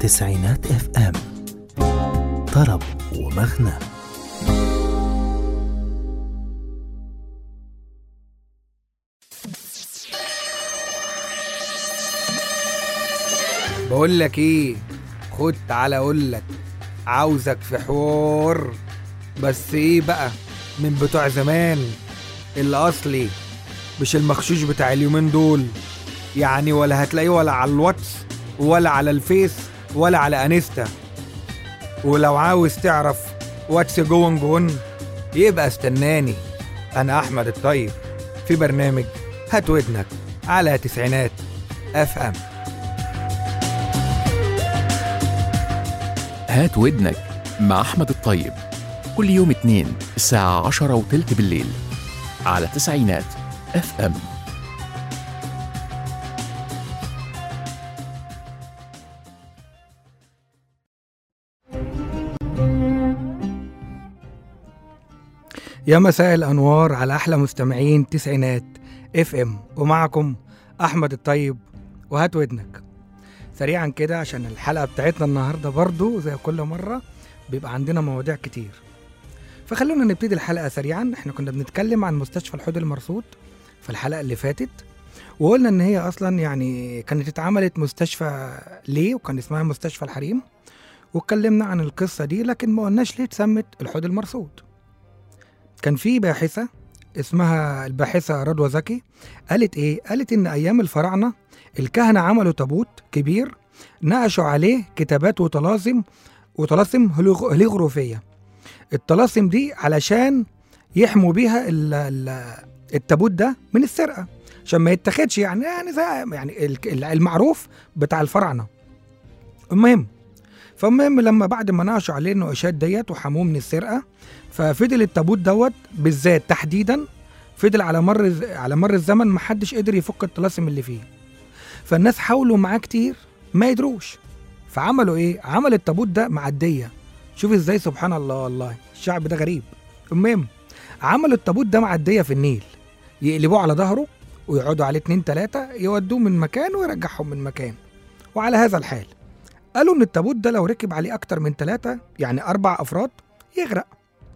تسعينات اف ام طرب ومغنى بقول لك ايه خد تعالى اقول لك عاوزك في حوار بس ايه بقى من بتوع زمان الاصلي مش المخشوش بتاع اليومين دول يعني ولا هتلاقيه ولا على الواتس ولا على الفيس ولا على انستا ولو عاوز تعرف واتس جوين جون يبقى استناني انا احمد الطيب في برنامج هات ودنك على تسعينات اف ام هات ودنك مع أحمد الطيب كل يوم اثنين الساعة عشرة وتلت بالليل على تسعينات اف ام يا مساء الانوار على احلى مستمعين تسعينات اف ام ومعكم احمد الطيب وهات ودنك سريعا كده عشان الحلقه بتاعتنا النهارده برضو زي كل مره بيبقى عندنا مواضيع كتير فخلونا نبتدي الحلقه سريعا احنا كنا بنتكلم عن مستشفى الحوض المرصود في الحلقه اللي فاتت وقلنا ان هي اصلا يعني كانت اتعملت مستشفى ليه وكان اسمها مستشفى الحريم واتكلمنا عن القصه دي لكن ما قلناش ليه اتسمت الحوض المرصود كان في باحثة اسمها الباحثة رضوى زكي قالت ايه؟ قالت ان ايام الفراعنة الكهنة عملوا تابوت كبير نقشوا عليه كتابات وطلاسم وطلاسم هليغ- هليغروفية الطلاسم دي علشان يحموا بيها ال- ال- التابوت ده من السرقة عشان ما يتاخدش يعني يعني زي يعني ال- المعروف بتاع الفراعنة المهم فالمهم لما بعد ما نقشوا عليه النقاشات ديت وحموه من السرقة ففضل التابوت دوت بالذات تحديدا فضل على مر الز- على مر الزمن محدش قدر يفك الطلاسم اللي فيه فالناس حاولوا معاه كتير ما يدروش فعملوا ايه عمل التابوت ده معديه شوف ازاي سبحان الله والله الشعب ده غريب المهم عملوا التابوت ده معديه في النيل يقلبوه على ظهره ويقعدوا عليه اتنين تلاتة يودوه من مكان ويرجعهم من مكان وعلى هذا الحال قالوا ان التابوت ده لو ركب عليه اكتر من تلاتة يعني اربع افراد يغرق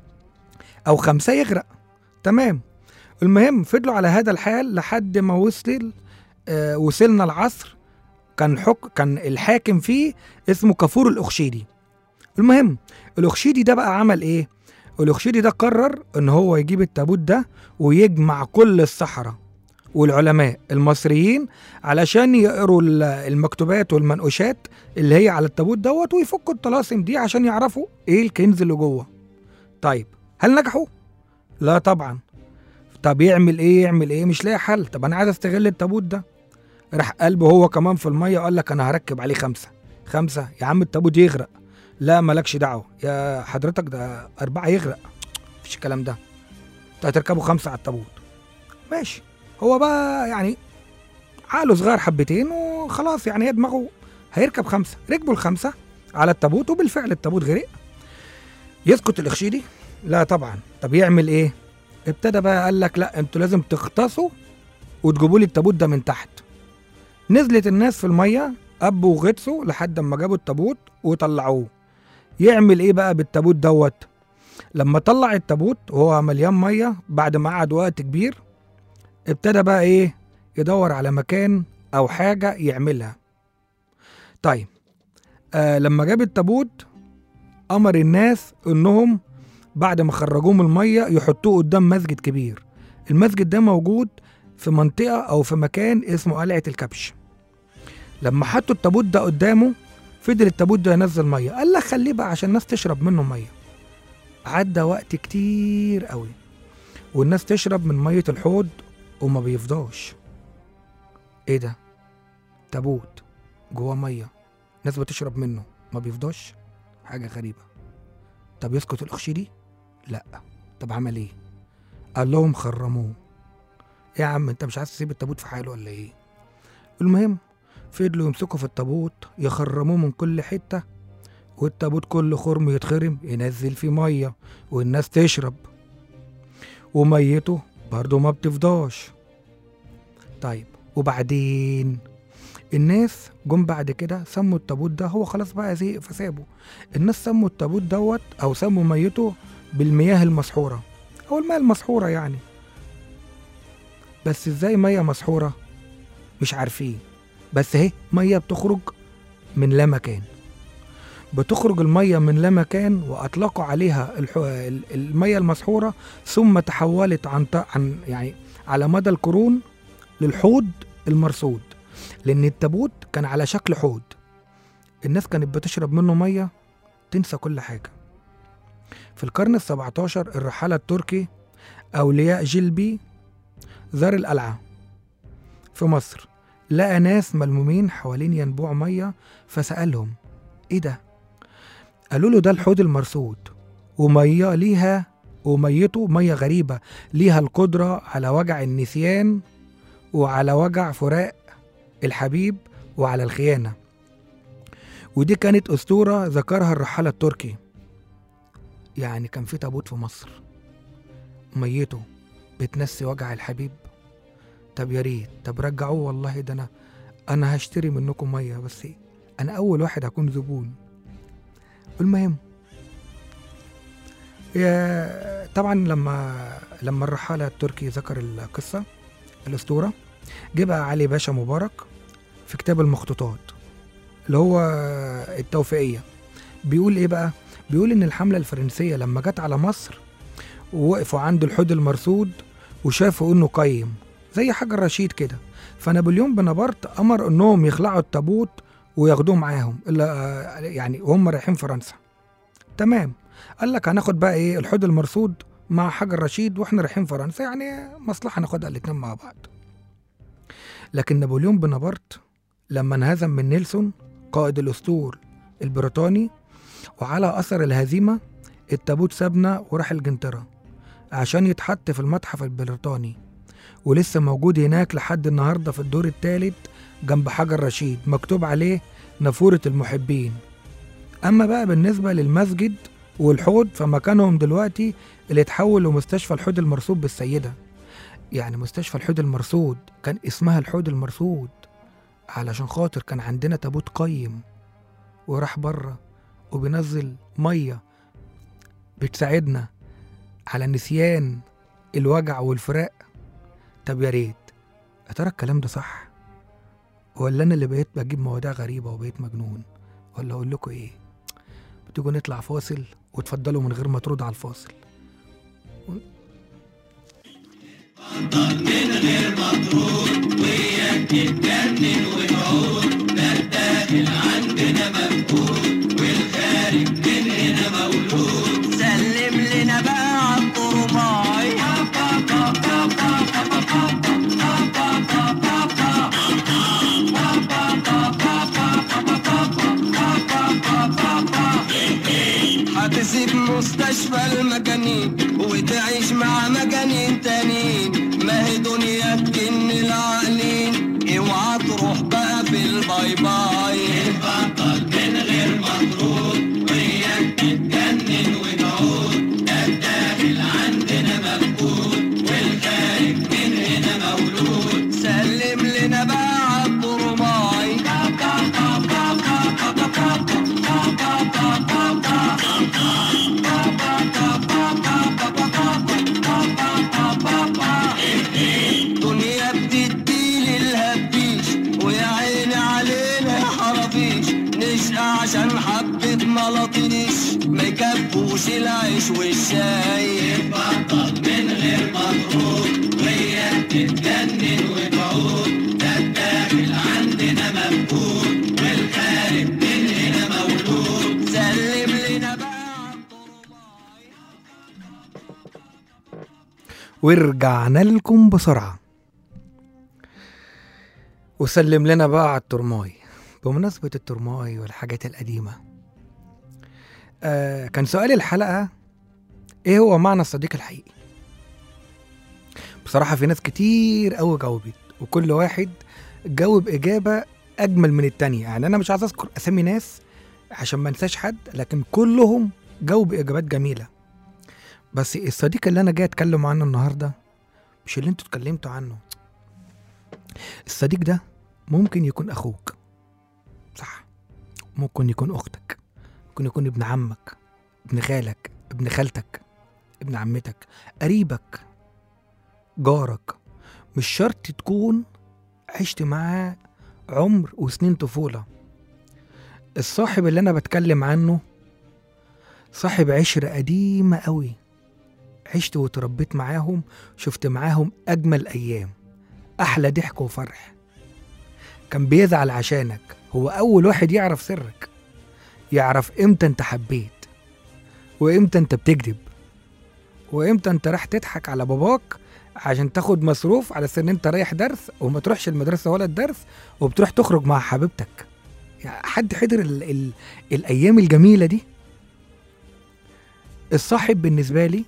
او خمسه يغرق تمام المهم فضلوا على هذا الحال لحد ما وصل آه وصلنا العصر كان حك كان الحاكم فيه اسمه كافور الاخشيدي المهم الاخشيدي ده بقى عمل ايه الاخشيدي ده قرر ان هو يجيب التابوت ده ويجمع كل السحرة والعلماء المصريين علشان يقروا ال- المكتوبات والمنقوشات اللي هي على التابوت دوت ويفكوا الطلاسم دي عشان يعرفوا ايه الكنز اللي جوه طيب هل نجحوا؟ لا طبعا طب يعمل ايه يعمل ايه مش لاقي حل طب انا عايز استغل التابوت ده راح قلبه هو كمان في الميه قال لك انا هركب عليه خمسه خمسه يا عم التابوت يغرق لا مالكش دعوه يا حضرتك ده اربعه يغرق مفيش الكلام ده انت هتركبوا خمسه على التابوت ماشي هو بقى يعني عقله صغير حبتين وخلاص يعني هي دماغه هيركب خمسه ركبوا الخمسه على التابوت وبالفعل التابوت غرق يسكت الاخشيدي لا طبعا طب يعمل ايه ابتدى بقى قال لك لا انتوا لازم تغطسوا وتجيبوا لي التابوت ده من تحت نزلت الناس في الميه ابوا وغطسوا لحد ما جابوا التابوت وطلعوه يعمل ايه بقى بالتابوت دوت لما طلع التابوت وهو مليان ميه بعد ما قعد وقت كبير ابتدى بقى ايه يدور على مكان او حاجه يعملها طيب آه لما جاب التابوت امر الناس انهم بعد ما خرجوه من الميه يحطوه قدام مسجد كبير المسجد ده موجود في منطقه او في مكان اسمه قلعه الكبش لما حطوا التابوت ده قدامه فضل التابوت ده ينزل ميه قال لك خليه بقى عشان الناس تشرب منه ميه عدى وقت كتير قوي والناس تشرب من ميه الحوض وما بيفضاش ايه ده تابوت جواه ميه ناس بتشرب منه ما بيفضاش حاجه غريبه طب يسكت الاخشيدي لا طب عمل ايه قال لهم خرموه إيه يا عم انت مش عايز تسيب التابوت في حاله ولا ايه المهم فضلوا يمسكوا في التابوت يخرموه من كل حته والتابوت كل خرم يتخرم ينزل فيه ميه والناس تشرب وميته برضه ما بتفضاش طيب وبعدين الناس جم بعد كده سموا التابوت ده هو خلاص بقى زهق فسابه الناس سموا التابوت دوت او سموا ميته بالمياه المسحوره او المياه المسحوره يعني بس ازاي ميه مسحوره مش عارفين بس اهي ميه بتخرج من لا مكان بتخرج الميه من لا مكان واطلقوا عليها الح... ال- الميه المسحوره ثم تحولت عن ط- عن يعني على مدى القرون للحوض المرصود لان التابوت كان على شكل حوض الناس كانت بتشرب منه ميه تنسى كل حاجه في القرن ال17 الرحالة التركي أولياء جلبي زار القلعة في مصر لقى ناس ملمومين حوالين ينبوع مية فسألهم إيه ده؟ قالوا له ده الحوض المرصود ومية ليها وميته مية غريبة ليها القدرة على وجع النسيان وعلى وجع فراق الحبيب وعلى الخيانة ودي كانت أسطورة ذكرها الرحالة التركي يعني كان في تابوت في مصر ميته بتنسي وجع الحبيب طب يا ريت طب رجعوه والله ده انا انا هشتري منكم ميه بس إيه؟ انا اول واحد هكون زبون المهم يا طبعا لما لما الرحالة التركي ذكر القصة الأسطورة جه بقى علي باشا مبارك في كتاب المخطوطات اللي هو التوفيقية بيقول إيه بقى؟ بيقول إن الحملة الفرنسية لما جت على مصر ووقفوا عند الحوض المرصود وشافوا إنه قيم زي حجر رشيد كده فنابليون بونابرت أمر إنهم يخلعوا التابوت وياخدوه معاهم إلا يعني وهم رايحين فرنسا تمام قال لك هناخد بقى إيه الحوض المرصود مع حجر رشيد واحنا رايحين فرنسا يعني مصلحة ناخدها الاتنين مع بعض لكن نابليون بونابرت لما انهزم من نيلسون قائد الأسطول البريطاني وعلى أثر الهزيمة التابوت سابنا وراح الجنترة عشان يتحط في المتحف البريطاني ولسه موجود هناك لحد النهاردة في الدور الثالث جنب حجر رشيد مكتوب عليه نافورة المحبين أما بقى بالنسبة للمسجد والحوض فمكانهم دلوقتي اللي اتحول لمستشفى الحوض المرصود بالسيدة يعني مستشفى الحوض المرصود كان اسمها الحوض المرصود علشان خاطر كان عندنا تابوت قيم وراح بره وبينزل ميه بتساعدنا على نسيان الوجع والفراق طب يا ريت يا ترى الكلام ده صح ولا انا اللي بقيت بجيب مواضيع غريبه وبقيت مجنون ولا اقول لكم ايه بتيجوا نطلع فاصل وتفضلوا من غير ما ترد على الفاصل سلم لنا بقى عالطرباي هتسيب مستشفى المجانين وتعيش مع مجانين تانيين ما هي دنيا تكن العقلين اوعى تروح بقى في الباي باي البطل من غير مطرود وياك تتجنن وتعود ده الداخل عندنا مفقود والخارج من هنا مولود سلم لنا بقى عالطرماي دنيا بتدي للهبيش ويا عيني علينا يا حرافيش نشقى عشان حبة ملاطيش ما يكفوش العيش والشاي بطل من غير مفروض وهي تتجنن وتعود ده الداخل عندنا مفقود والخارج من هنا مولود سلم لنا بقى عالطرباي ورجعنا لكم بسرعة وسلم لنا بقى على الترماي بمناسبة الترماي والحاجات القديمة آه كان سؤال الحلقة ايه هو معنى الصديق الحقيقي بصراحة في ناس كتير قوي جاوبت وكل واحد جاوب إجابة أجمل من التانية يعني أنا مش عايز أذكر أسامي ناس عشان ما انساش حد لكن كلهم جاوبوا إجابات جميلة بس الصديق اللي انا جاي اتكلم عنه النهارده مش اللي انتوا اتكلمتوا عنه الصديق ده ممكن يكون اخوك صح ممكن يكون اختك ممكن يكون ابن عمك ابن خالك ابن خالتك ابن عمتك قريبك جارك مش شرط تكون عشت معاه عمر وسنين طفولة الصاحب اللي أنا بتكلم عنه صاحب عشرة قديمة قوي عشت وتربيت معاهم شفت معاهم أجمل أيام أحلى ضحك وفرح كان بيزعل عشانك هو أول واحد يعرف سرك يعرف إمتى أنت حبيت وإمتى أنت بتكذب وإمتى أنت راح تضحك على باباك عشان تاخد مصروف على ان انت رايح درس وما تروحش المدرسه ولا الدرس وبتروح تخرج مع حبيبتك يعني حد حضر ال ال الايام الجميله دي الصاحب بالنسبه لي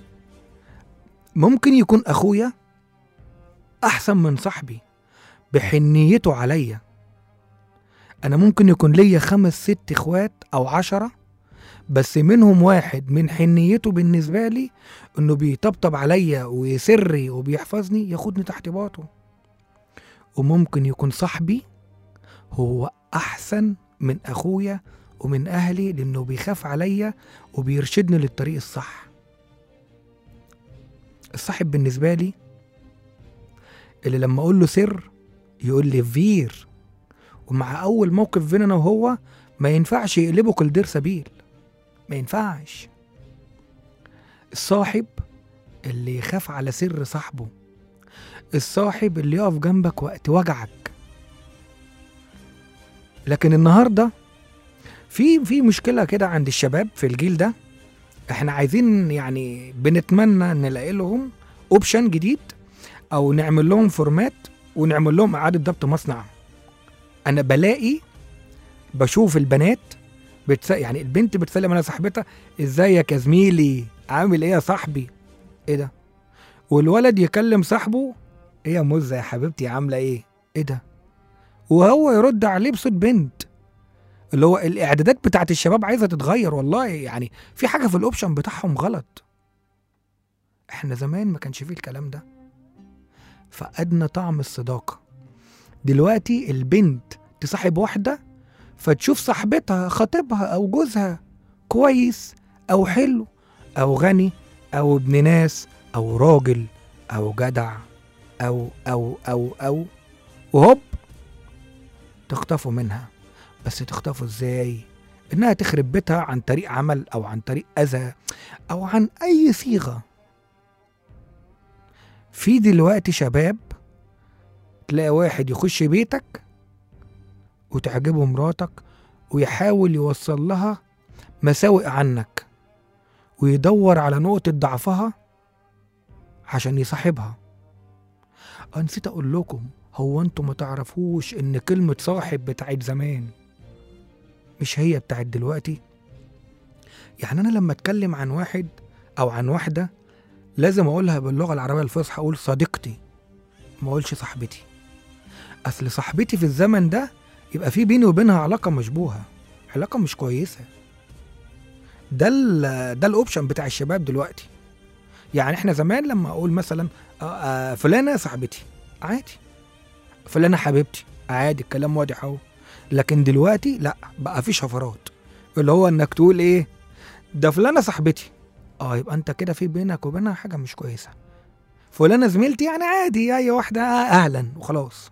ممكن يكون اخويا احسن من صاحبي بحنيته عليا انا ممكن يكون ليا خمس ست اخوات او عشرة بس منهم واحد من حنيته بالنسبه لي انه بيطبطب عليا ويسري وبيحفظني ياخدني تحت باطه وممكن يكون صاحبي هو احسن من اخويا ومن اهلي لانه بيخاف عليا وبيرشدني للطريق الصح الصاحب بالنسبه لي اللي لما اقول له سر يقول لي فير ومع اول موقف بيننا وهو ما ينفعش يقلبه كل سبيل ما ينفعش الصاحب اللي يخاف على سر صاحبه الصاحب اللي يقف جنبك وقت وجعك لكن النهارده في في مشكله كده عند الشباب في الجيل ده احنا عايزين يعني بنتمنى نلاقي لهم اوبشن جديد او نعمل لهم فورمات ونعمل لهم اعاده ضبط مصنع انا بلاقي بشوف البنات بتس... يعني البنت بتسلم على صاحبتها ازيك يا زميلي عامل ايه يا صاحبي ايه ده والولد يكلم صاحبه ايه يا مزه يا حبيبتي عامله ايه ايه ده وهو يرد عليه بصوت بنت اللي هو الاعدادات بتاعت الشباب عايزه تتغير والله يعني في حاجه في الاوبشن بتاعهم غلط احنا زمان ما كانش فيه الكلام ده فقدنا طعم الصداقه دلوقتي البنت تصاحب واحده فتشوف صاحبتها خطيبها او جوزها كويس او حلو او غني او ابن ناس او راجل او جدع او او او او وهوب تخطفوا منها بس تخطفوا ازاي انها تخرب بيتها عن طريق عمل او عن طريق اذى او عن اي صيغه في دلوقتي شباب تلاقي واحد يخش بيتك وتعجبه مراتك ويحاول يوصل لها مساوئ عنك ويدور على نقطة ضعفها عشان يصاحبها أه نسيت أقول لكم هو أنتوا ما تعرفوش إن كلمة صاحب بتاعت زمان مش هي بتاعت دلوقتي يعني أنا لما أتكلم عن واحد أو عن واحدة لازم أقولها باللغة العربية الفصحى أقول صديقتي ما أقولش صاحبتي أصل صاحبتي في الزمن ده يبقى في بيني وبينها علاقة مشبوهة علاقة مش كويسة ده ال ده الاوبشن بتاع الشباب دلوقتي يعني احنا زمان لما اقول مثلا آه، آه، فلانة صاحبتي عادي فلانة حبيبتي عادي الكلام واضح اهو لكن دلوقتي لا بقى في شفرات اللي هو انك تقول ايه ده فلانة صاحبتي اه يبقى انت كده في بينك وبينها حاجة مش كويسة فلانة زميلتي يعني عادي اي واحدة آه، اهلا وخلاص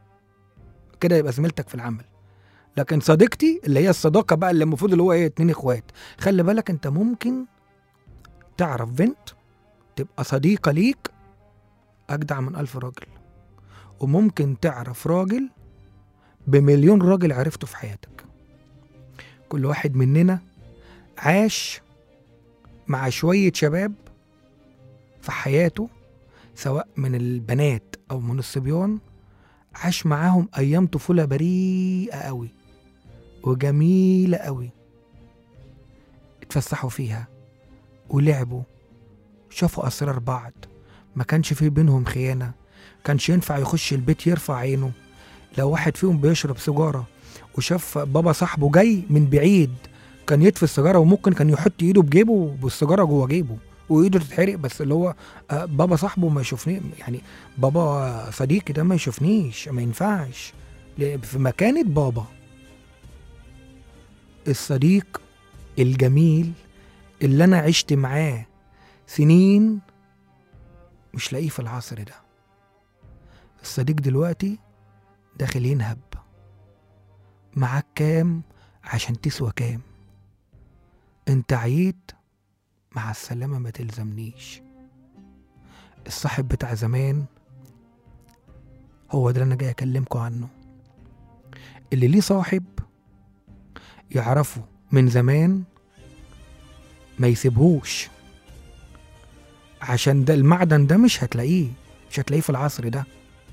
كده يبقى زميلتك في العمل لكن صديقتي اللي هي الصداقه بقى اللي المفروض اللي هو ايه اتنين اخوات خلي بالك انت ممكن تعرف بنت تبقى صديقه ليك اجدع من الف راجل وممكن تعرف راجل بمليون راجل عرفته في حياتك كل واحد مننا عاش مع شويه شباب في حياته سواء من البنات او من الصبيان عاش معاهم ايام طفوله بريئه قوي وجميله قوي اتفسحوا فيها ولعبوا شافوا اسرار بعض ما كانش في بينهم خيانه كانش ينفع يخش البيت يرفع عينه لو واحد فيهم بيشرب سيجاره وشاف بابا صاحبه جاي من بعيد كان يطفي السيجاره وممكن كان يحط ايده بجيبه بالسيجاره جوه جيبه وايده تتحرق بس اللي هو آه، بابا صاحبه ما يشوفني يعني بابا صديقي ده ما يشوفنيش ما ينفعش ل- في مكانة بابا الصديق الجميل اللي أنا عشت معاه سنين مش لاقيه في العصر ده الصديق دلوقتي داخل ينهب معاك كام عشان تسوى كام انت عييت مع السلامة ما تلزمنيش الصاحب بتاع زمان هو ده اللي انا جاي اكلمكم عنه اللي ليه صاحب يعرفه من زمان ما يسيبهوش عشان ده المعدن ده مش هتلاقيه مش هتلاقيه في العصر ده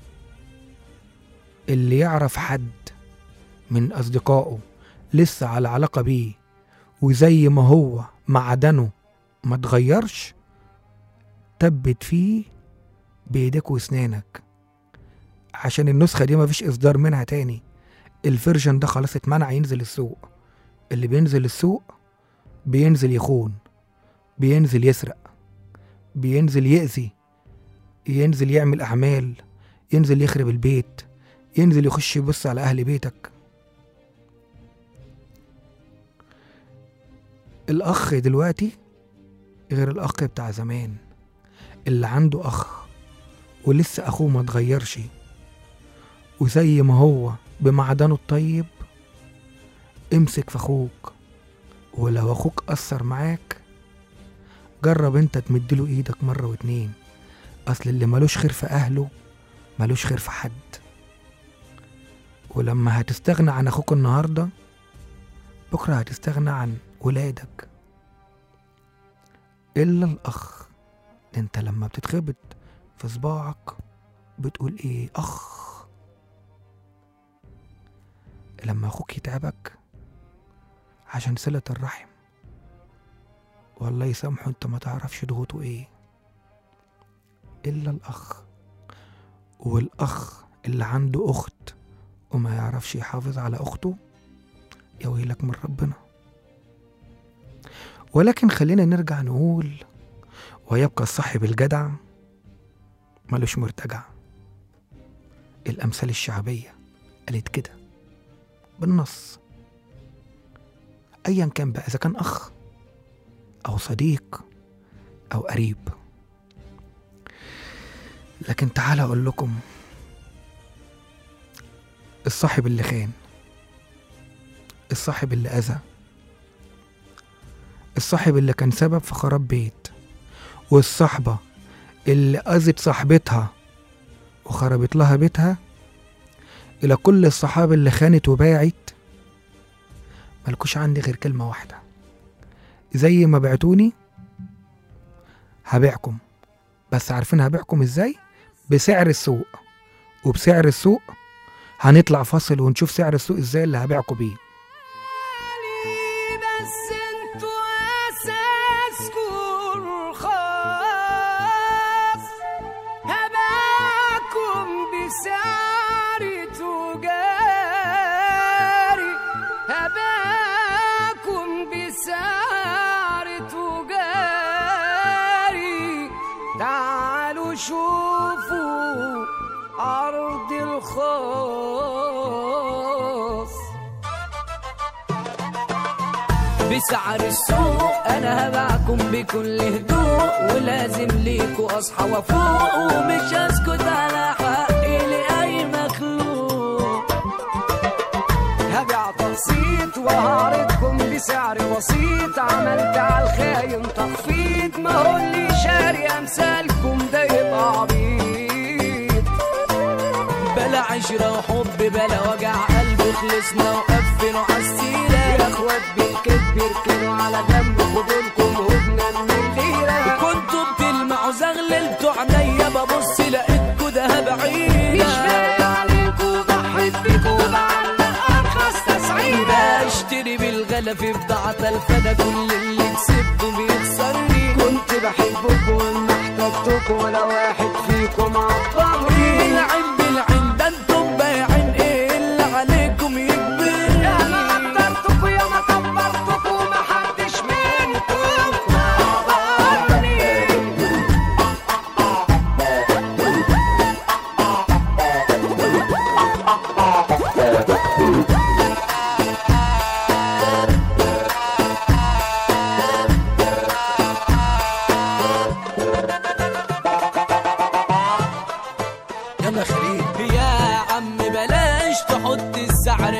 اللي يعرف حد من أصدقائه لسه على علاقة بيه وزي ما هو معدنه ما تغيرش تبت فيه بإيديك وأسنانك عشان النسخة دي مفيش إصدار منها تاني الفيرجن ده خلاص اتمنع ينزل السوق اللي بينزل السوق بينزل يخون بينزل يسرق بينزل يأذي ينزل يعمل أعمال ينزل يخرب البيت ينزل يخش يبص على أهل بيتك الأخ دلوقتي غير الأخ بتاع زمان اللي عنده أخ ولسه أخوه ما اتغيرش وزي ما هو بمعدنه الطيب امسك في أخوك ولو أخوك أثر معاك جرب انت تمدله ايدك مرة واتنين اصل اللي ملوش خير في اهله ملوش خير في حد ولما هتستغنى عن اخوك النهاردة بكرة هتستغنى عن ولادك الا الاخ انت لما بتتخبط في صباعك بتقول ايه اخ لما اخوك يتعبك عشان صلة الرحم والله يسامحه انت ما تعرفش ضغوطه ايه الا الاخ والاخ اللي عنده اخت وما يعرفش يحافظ على اخته يا ويلك من ربنا ولكن خلينا نرجع نقول ويبقى الصاحب الجدع ملوش مرتجع الامثال الشعبيه قالت كده بالنص ايا كان بقى اذا كان اخ أو صديق أو قريب لكن تعال أقول لكم الصاحب اللي خان الصاحب اللي أذى الصاحب اللي كان سبب في خراب بيت والصاحبة اللي أذت صاحبتها وخربت لها بيتها إلى كل الصحاب اللي خانت وباعت ملكوش عندي غير كلمة واحدة زي ما بعتوني هبيعكم بس عارفين هبيعكم ازاي بسعر السوق وبسعر السوق هنطلع فاصل ونشوف سعر السوق ازاي اللي هبيعكم بيه بس انتوا اساسكم رخاص هباكم بسعر تجاري هباكم بسعر تجاري تعالوا شوفوا عرض الخاص بسعر السوق انا هبعكم بكل هدوء ولازم ليكوا اصحى وافوق ومش هسكت على حقي لاي مخلوق هبيع تقسيط وهعرضكم بسعر بسيط عملت على الخاين تخفيض ما هو اللي شاري امثالكم ده يبقى عبيط بلا عشرة وحب بلا وجع قلب خلصنا وقفلوا عالسيرة يا اخوات بالكذب اركنوا على جنب خدوا لكم هدنة من الليرة كنتوا بتلمعوا زغللتوا عينيا ببص لقيتكوا دهب عينة مش باقي عليكوا ضحيت بيكوا بعلق ارخص تسعيرة اشتري بالغلا في بضاعة الفدا كل اللي كسبته بيخسرني كنت بحبكوا وما احتجتكوا ولا واحد فيكم عبرني العين بالعين ده انتم بايعين ايه اللي عليكم يكبرني يا ما قدرتكوا يا ما كبرتكوا ما حدش منكم عبرني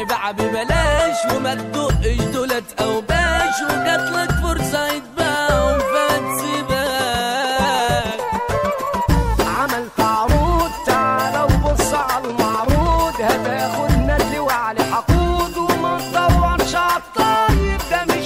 يباع ببلاش وما تدقش دولت او باش وجاتلك فرصة يتباعوا فتسيبك عملت عروض تعالى وبص على المعروض هتاخد ندل وعلي حقود وما تدورش على الطيب ده مش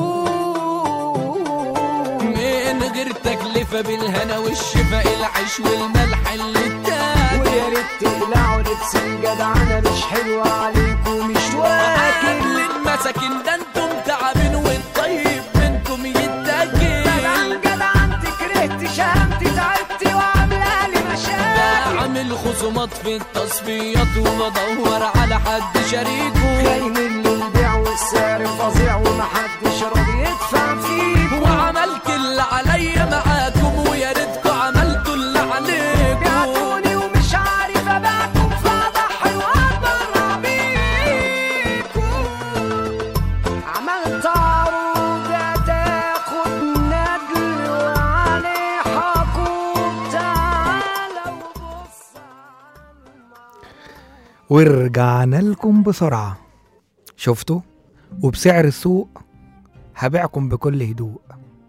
موجود من غير تكلفة بالهنا والشفا العيش والملح اللي اتاكل ويا ريت تقلعوا لبس الجدعنة مش حلوة عليكم مش واكل واكل المساكين ده انتم تعبين والطيب منكم يتاكل بدعم جدعنت كرهت شهمت تعبت وعاملة لي مشاكل بعمل خصومات في التصفيات وبدور على حد شريكه خاين اللي البيع والسعر فظيع ومحدش راضي يدفع فيه وعملت اللي عليا معاكم ويا ريتكم عملتوا اللي عليكم بعتوني ومش عارف ابيعكم فاضحي واتبرع بيكم عملت عروض هتاخد ندل وعليه حقوق تعالى وبص على ورجعنا لكم بسرعة شفتوا وبسعر السوق هبيعكم بكل هدوء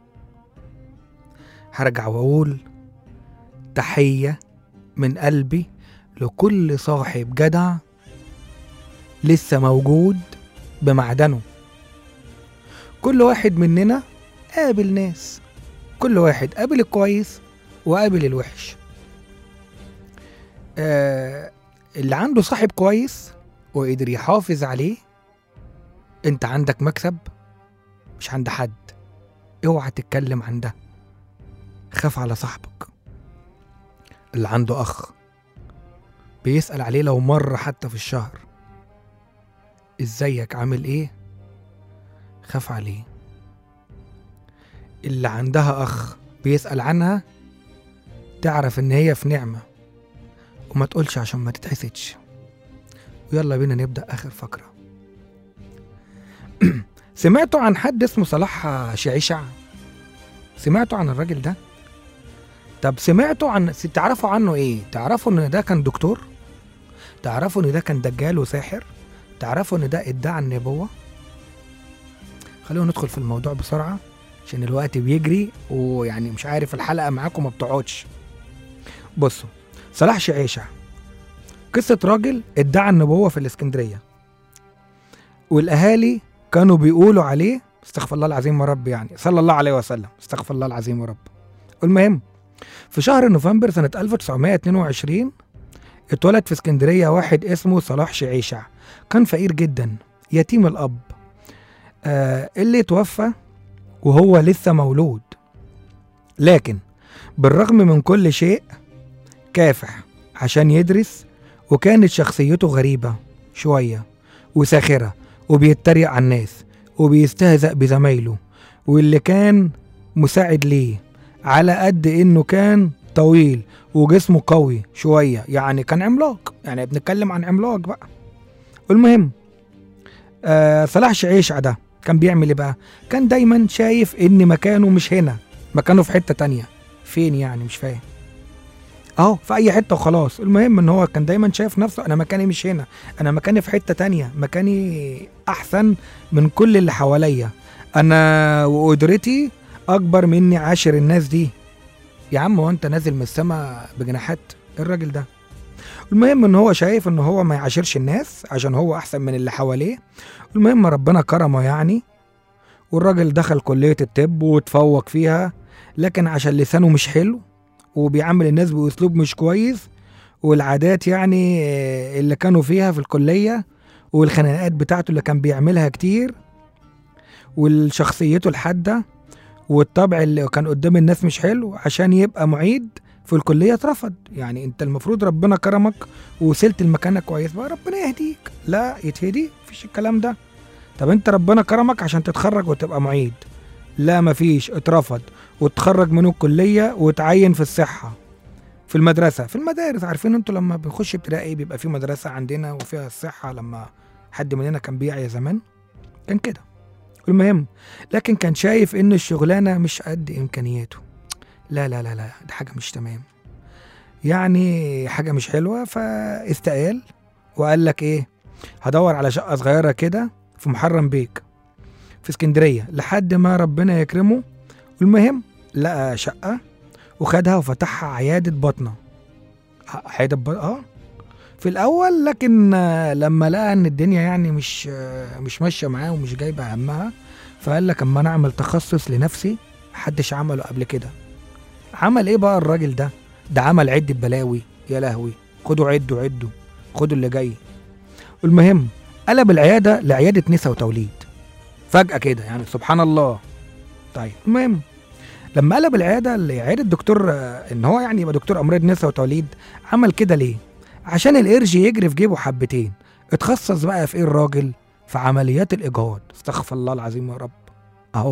هرجع واقول تحية من قلبي لكل صاحب جدع لسه موجود بمعدنه كل واحد مننا قابل ناس كل واحد قابل الكويس وقابل الوحش آه اللي عنده صاحب كويس وقدر يحافظ عليه انت عندك مكسب مش عند حد اوعى تتكلم عن ده خاف على صاحبك اللي عنده اخ بيسأل عليه لو مرة حتى في الشهر ازيك عامل ايه خاف عليه اللي عندها اخ بيسأل عنها تعرف ان هي في نعمة وما تقولش عشان ما تتحسدش ويلا بينا نبدأ آخر فقرة سمعتوا عن حد اسمه صلاح شعيشع سمعتوا عن الراجل ده طب سمعتوا عن تعرفوا عنه ايه تعرفوا ان ده كان دكتور تعرفوا ان ده كان دجال وساحر تعرفوا ان ده ادعى النبوة خلونا ندخل في الموضوع بسرعة عشان الوقت بيجري ويعني مش عارف الحلقة معاكم ما بتقعدش بصوا صلاح شعيشة قصة راجل ادعى النبوة في الإسكندرية والأهالي كانوا بيقولوا عليه استغفر الله العظيم يا رب يعني صلى الله عليه وسلم استغفر الله العظيم يا رب المهم في شهر نوفمبر سنة 1922 اتولد في اسكندرية واحد اسمه صلاح شعيشع كان فقير جدا يتيم الأب آه اللي توفى وهو لسه مولود لكن بالرغم من كل شيء كافح عشان يدرس وكانت شخصيته غريبة شوية وساخرة وبيتريق على الناس وبيستهزأ بزمايله واللي كان مساعد ليه على قد انه كان طويل وجسمه قوي شوية يعني كان عملاق يعني بنتكلم عن عملاق بقى المهم آه صلاح شعيشع ده كان بيعمل ايه بقى كان دايما شايف ان مكانه مش هنا مكانه في حتة تانية فين يعني مش فاهم اهو في اي حته وخلاص المهم ان هو كان دايما شايف نفسه انا مكاني مش هنا انا مكاني في حته تانية مكاني احسن من كل اللي حواليا انا وقدرتي اكبر مني عاشر الناس دي يا عم هو انت نازل من السما بجناحات إيه الراجل ده المهم ان هو شايف ان هو ما يعاشرش الناس عشان هو احسن من اللي حواليه المهم ربنا كرمه يعني والراجل دخل كلية الطب وتفوق فيها لكن عشان لسانه مش حلو وبيعامل الناس باسلوب مش كويس والعادات يعني آه، اللي كانوا فيها في الكليه والخناقات بتاعته اللي كان بيعملها كتير والشخصيته الحاده والطبع اللي كان قدام الناس مش حلو عشان يبقى معيد في الكليه اترفض يعني انت المفروض ربنا كرمك ووصلت لمكانك كويس بقى ربنا يهديك لا يتهدي مفيش الكلام ده طب انت ربنا كرمك عشان تتخرج وتبقى معيد لا مفيش اترفض وتخرج من الكليه وتعين في الصحه في المدرسه في المدارس عارفين انتوا لما بنخش ابتدائي بيبقى في مدرسه عندنا وفيها الصحه لما حد مننا كان بيعيا زمان كان كده المهم لكن كان شايف ان الشغلانه مش قد امكانياته لا لا لا لا ده حاجه مش تمام يعني حاجه مش حلوه فاستقال وقال لك ايه هدور على شقة صغيرة كده في محرم بيك في اسكندرية لحد ما ربنا يكرمه المهم لقى شقة وخدها وفتحها عيادة بطنة عيادة بطنة اه في الأول لكن آه، لما لقى إن الدنيا يعني مش آه، مش ماشية معاه ومش جايبة همها فقال لك أما أنا أعمل تخصص لنفسي محدش عمله قبل كده عمل إيه بقى الراجل ده؟ ده عمل عدة بلاوي يا لهوي خدوا عدوا عدوا خدوا اللي جاي المهم قلب العيادة لعيادة نساء وتوليد فجأة كده يعني سبحان الله طيب المهم لما قلب العيادة لعيادة دكتور آه، ان هو يعني يبقى دكتور امراض نساء وتوليد عمل كده ليه؟ عشان القرش يجري في جيبه حبتين اتخصص بقى في ايه الراجل؟ في عمليات الاجهاض استغفر الله العظيم يا رب اهو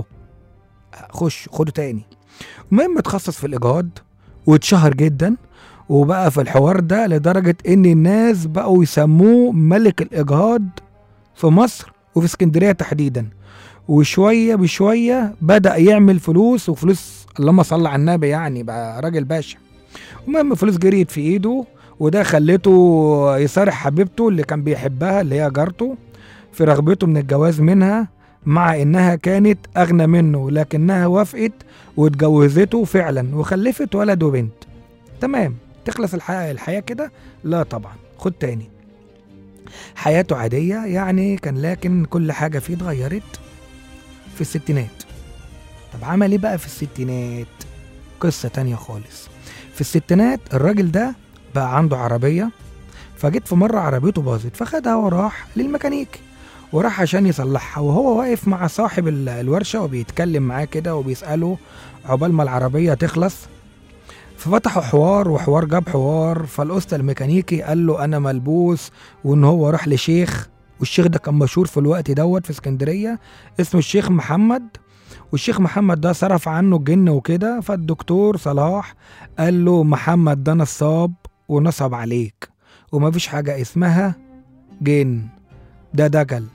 خش خده تاني المهم اتخصص في الاجهاض واتشهر جدا وبقى في الحوار ده لدرجة ان الناس بقوا يسموه ملك الاجهاض في مصر وفي اسكندرية تحديدا وشوية بشوية بدأ يعمل فلوس وفلوس اللهم صل على النبي يعني بقى راجل باشا المهم فلوس جريت في ايده وده خلته يصارح حبيبته اللي كان بيحبها اللي هي جارته في رغبته من الجواز منها مع انها كانت اغنى منه لكنها وافقت واتجوزته فعلا وخلفت ولد وبنت تمام تخلص الحياة الحياة كده لا طبعا خد تاني حياته عادية يعني كان لكن كل حاجة فيه اتغيرت في الستينات طب عمل ايه بقى في الستينات قصة تانية خالص في الستينات الراجل ده بقى عنده عربية فجيت في مرة عربيته باظت فخدها وراح للميكانيكي وراح عشان يصلحها وهو واقف مع صاحب ال- الورشة وبيتكلم معاه كده وبيسأله عقبال ما العربية تخلص ففتحوا حوار وحوار جاب حوار فالأسطى الميكانيكي قال له أنا ملبوس وإن هو راح لشيخ والشيخ ده كان مشهور في الوقت دوت في اسكندرية اسمه الشيخ محمد والشيخ محمد ده صرف عنه الجن وكده فالدكتور صلاح قال له محمد ده نصاب ونصب عليك ومفيش حاجة اسمها جن ده دجل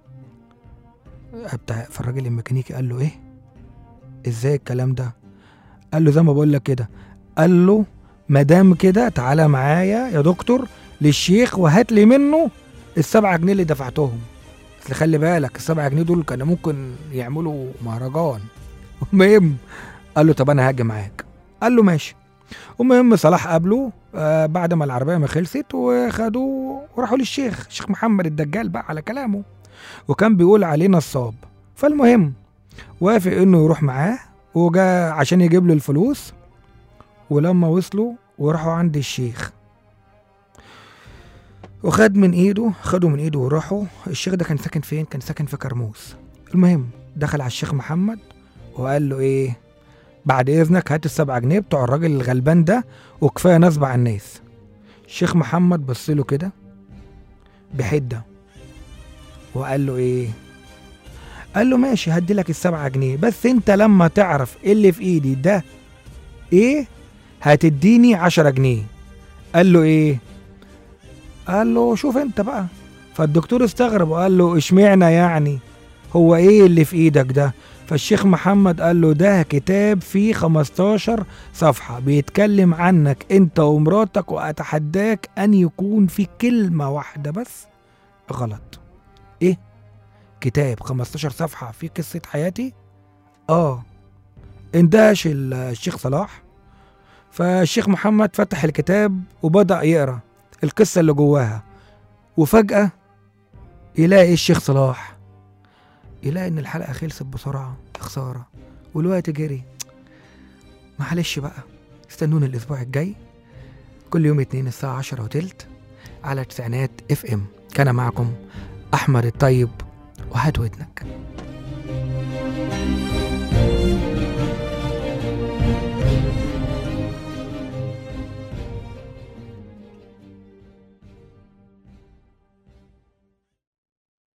بتاع فالراجل الميكانيكي قال له ايه ازاي الكلام ده قال له زي ما بقول لك كده قال له مدام كده تعالى معايا يا دكتور للشيخ وهات لي منه السبعة جنيه اللي دفعتهم بس خلي بالك السبعة جنيه دول كانوا ممكن يعملوا مهرجان المهم قال له طب انا هاجي معاك قال له ماشي المهم صلاح قابله آه بعد ما العربيه ما خلصت وخدوه وراحوا للشيخ الشيخ محمد الدجال بقى على كلامه وكان بيقول عليه نصاب فالمهم وافق انه يروح معاه وجا عشان يجيب له الفلوس ولما وصلوا وراحوا عند الشيخ وخد من ايده خدوا من ايده وراحوا الشيخ ده كان ساكن فين كان ساكن في كرموز المهم دخل على الشيخ محمد وقال له ايه بعد اذنك هات السبعة جنيه بتوع الراجل الغلبان ده وكفايه نصب على الناس الشيخ محمد بص له كده بحده وقال له ايه قال له ماشي هدي لك السبعة جنيه بس انت لما تعرف إيه اللي في ايدي ده ايه هتديني عشرة جنيه قال له ايه قال له شوف انت بقى فالدكتور استغرب وقال له اشمعنى يعني هو ايه اللي في ايدك ده فالشيخ محمد قال له ده كتاب فيه 15 صفحة بيتكلم عنك انت ومراتك واتحداك ان يكون في كلمة واحدة بس غلط ايه كتاب 15 صفحة فيه قصة حياتي اه اندهش ال- الشيخ صلاح فالشيخ محمد فتح الكتاب وبدأ يقرأ القصة اللي جواها وفجأة يلاقي الشيخ صلاح يلاقي ان الحلقة خلصت بسرعة يا خسارة والوقت جري معلش بقى استنوني الأسبوع الجاي كل يوم اتنين الساعة عشرة وتلت على تسعينات اف ام كان معكم أحمد الطيب وهات ودنك